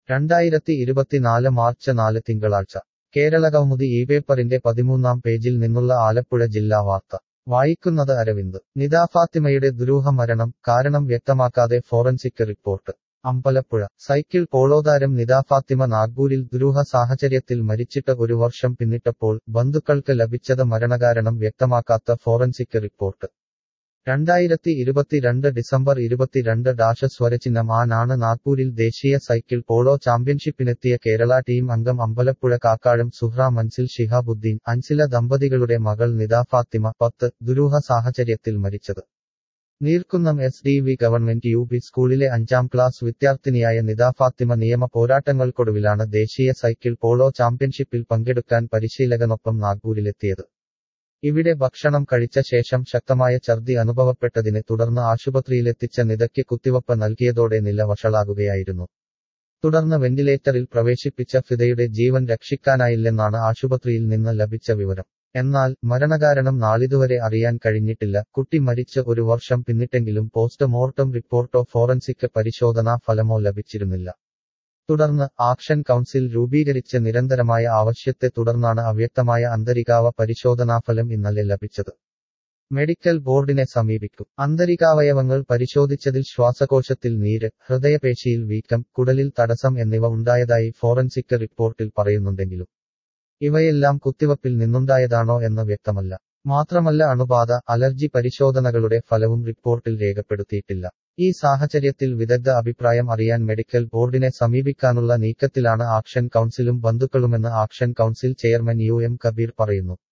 രണ്ടായിരത്തി ഇരുപത്തിനാല് മാർച്ച് നാല് തിങ്കളാഴ്ച കേരളകൗമുദി ഈ പേപ്പറിന്റെ പതിമൂന്നാം പേജിൽ നിന്നുള്ള ആലപ്പുഴ ജില്ലാ വാർത്ത വായിക്കുന്നത് അരവിന്ദ് നിദാ ഫാത്തിമയുടെ ദുരൂഹ മരണം കാരണം വ്യക്തമാക്കാതെ ഫോറൻസിക് റിപ്പോർട്ട് അമ്പലപ്പുഴ സൈക്കിൾ പോളോതാരം നിദാ ഫാത്തിമ നാഗ്പൂരിൽ ദുരൂഹ സാഹചര്യത്തിൽ മരിച്ചിട്ട് ഒരു വർഷം പിന്നിട്ടപ്പോൾ ബന്ധുക്കൾക്ക് ലഭിച്ചത് മരണകാരണം വ്യക്തമാക്കാത്ത ഫോറൻസിക് റിപ്പോർട്ട് രണ്ടായിരത്തി ഇരുപത്തിരണ്ട് ഡിസംബർ ഇരുപത്തിരണ്ട് ഡാഷ സ്വരചിഹ്നം ആനാണ് നാഗ്പൂരിൽ ദേശീയ സൈക്കിൾ പോളോ ചാമ്പ്യൻഷിപ്പിനെത്തിയ കേരള ടീം അംഗം അമ്പലപ്പുഴ കാക്കാഴം സുഹ്ര മൻസിൽ ഷിഹാബുദ്ദീൻ അൻസില ദമ്പതികളുടെ മകൾ നിദാ ഫാത്തിമ പത്ത് ദുരൂഹ സാഹചര്യത്തിൽ മരിച്ചത് Neerkunnam S D V government U P സ്കൂളിലെ അഞ്ചാം ക്ലാസ് വിദ്യാർത്ഥിനിയായ നിദാ ഫാത്തിമ നിയമ പോരാട്ടങ്ങൾക്കൊടുവിലാണ് ദേശീയ സൈക്കിൾ പോളോ ചാമ്പ്യൻഷിപ്പിൽ പങ്കെടുക്കാൻ പരിശീലകനൊപ്പം നാഗ്പൂരിലെത്തിയത് ഇവിടെ ഭക്ഷണം കഴിച്ച ശേഷം ശക്തമായ ഛർദി അനുഭവപ്പെട്ടതിനെ തുടർന്ന് ആശുപത്രിയിലെത്തിച്ച നിതയ്ക്ക് കുത്തിവപ്പ് നൽകിയതോടെ നില വഷളാകുകയായിരുന്നു തുടർന്ന് വെന്റിലേറ്ററിൽ പ്രവേശിപ്പിച്ച ഫിദയുടെ ജീവൻ രക്ഷിക്കാനായില്ലെന്നാണ് ആശുപത്രിയിൽ നിന്ന് ലഭിച്ച വിവരം എന്നാൽ മരണകാരണം നാളിതുവരെ അറിയാൻ കഴിഞ്ഞിട്ടില്ല കുട്ടി മരിച്ച് ഒരു വർഷം പിന്നിട്ടെങ്കിലും പോസ്റ്റ്മോർട്ടം റിപ്പോർട്ടോ ഫോറൻസിക് പരിശോധനാ ഫലമോ ലഭിച്ചിരുന്നില്ല തുടർന്ന് ആക്ഷൻ കൗൺസിൽ രൂപീകരിച്ച് നിരന്തരമായ ആവശ്യത്തെ തുടർന്നാണ് അവ്യക്തമായ അന്തരികാവ പരിശോധനാഫലം ഇന്നലെ ലഭിച്ചത് മെഡിക്കൽ ബോർഡിനെ സമീപിക്കും അന്തരികാവയവങ്ങൾ പരിശോധിച്ചതിൽ ശ്വാസകോശത്തിൽ നീര് ഹൃദയപേശിയിൽ വീക്കം കുടലിൽ തടസ്സം എന്നിവ ഉണ്ടായതായി ഫോറൻസിക് റിപ്പോർട്ടിൽ പറയുന്നുണ്ടെങ്കിലും ഇവയെല്ലാം കുത്തിവപ്പിൽ നിന്നുണ്ടായതാണോ എന്ന് വ്യക്തമല്ല മാത്രമല്ല അണുബാധ അലർജി പരിശോധനകളുടെ ഫലവും റിപ്പോർട്ടിൽ രേഖപ്പെടുത്തിയിട്ടില്ല ഈ സാഹചര്യത്തിൽ വിദഗ്ധ അഭിപ്രായം അറിയാൻ മെഡിക്കൽ ബോർഡിനെ സമീപിക്കാനുള്ള നീക്കത്തിലാണ് ആക്ഷൻ കൗൺസിലും ബന്ധുക്കളുമെന്ന് action council chairman U M Kabeer പറയുന്നു